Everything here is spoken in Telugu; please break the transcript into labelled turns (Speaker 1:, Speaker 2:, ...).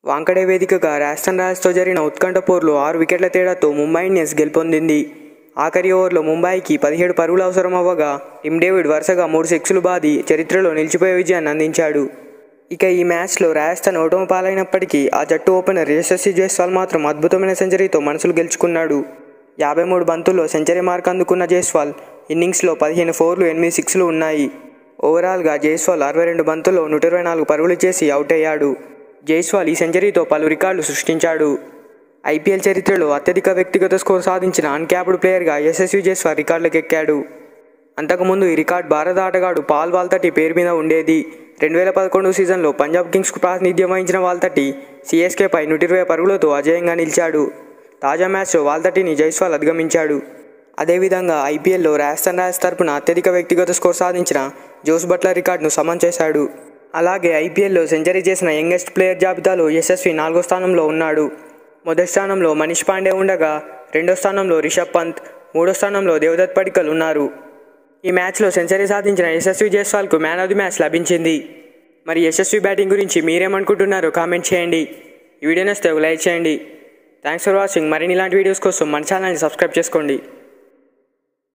Speaker 1: వాంకడే వేదికగా రాజస్థాన్ రాయల్స్తో జరిగిన ఉత్కంఠ పోరులో ఆరు వికెట్ల తేడాతో ముంబై ఇండియన్స్ గెలుపొందింది ఆఖరి ఓవర్లో ముంబైకి పదిహేడు పరుగులు అవసరం అవ్వగా టిమ్ డేవిడ్ వరుసగా మూడు సిక్స్లు బాది చరిత్రలో నిలిచిపోయే విజయాన్ని అందించాడు ఇక ఈ మ్యాచ్లో రాజస్థాన్ ఓటమి పాలైనప్పటికీ ఆ జట్టు ఓపెనర్ యశస్వి జైస్వాల్ మాత్రం అద్భుతమైన సెంచరీతో మనసులు గెలుచుకున్నాడు యాభై మూడు బంతుల్లో సెంచరీ మార్క్ అందుకున్న జైస్వాల్ ఇన్నింగ్స్లో పదిహేను ఫోర్లు ఎనిమిది సిక్స్లు ఉన్నాయి ఓవరాల్గా జైస్వాల్ అరవై రెండు బంతుల్లో నూట ఇరవై నాలుగు పరుగులు చేసి అవుట్ అయ్యాడు జైస్వాల్ ఈ సెంచరీతో పలు రికార్డులు సృష్టించాడు ఐపీఎల్ చరిత్రలో అత్యధిక వ్యక్తిగత స్కోర్ సాధించిన అన్క్యాప్డ్ ప్లేయర్గా యశస్వి జైస్వాల్ రికార్డులకు ఎక్కాడు అంతకుముందు ఈ రికార్డ్ భారత ఆటగాడు పాల్ వాల్తటి పేరు మీద ఉండేది రెండు వేల పదకొండు సీజన్లో పంజాబ్ కింగ్స్కు ప్రాతినిధ్యం వహించిన వాల్తటి సిఎస్కేపై నూట ఇరవై పరుగులతో అజేయంగా నిలిచాడు తాజా మ్యాచ్లో వాల్తటిని జైస్వాల్ అధిగమించాడు అదేవిధంగా ఐపీఎల్లో రాజస్థాన్ రాయల్స్ తరపున అత్యధిక వ్యక్తిగత స్కోర్ సాధించిన జోస్ బట్లర్ రికార్డును సమన్ చేశాడు అలాగే ఐపీఎల్లో సెంచరీ చేసిన యంగెస్ట్ ప్లేయర్ జాబితాలో యశస్వి నాలుగో స్థానంలో ఉన్నాడు మొదటి స్థానంలో మనీష్ పాండే ఉండగా రెండో స్థానంలో రిషబ్ పంత్ మూడో స్థానంలో దేవదత్ పడికల్ ఉన్నారు ఈ మ్యాచ్లో సెంచరీ సాధించిన యశస్వి జైస్వాల్కు మ్యాన్ ఆఫ్ ది మ్యాచ్ లభించింది మరి యశస్వి బ్యాటింగ్ గురించి మీరేమనుకుంటున్నారో కామెంట్ చేయండి ఈ వీడియో నచ్చితే ఒక లైక్ చేయండి థ్యాంక్స్ ఫర్ వాచింగ్ మరిన్ని ఇలాంటి వీడియోస్ కోసం మన ఛానల్ని సబ్స్క్రైబ్ చేసుకోండి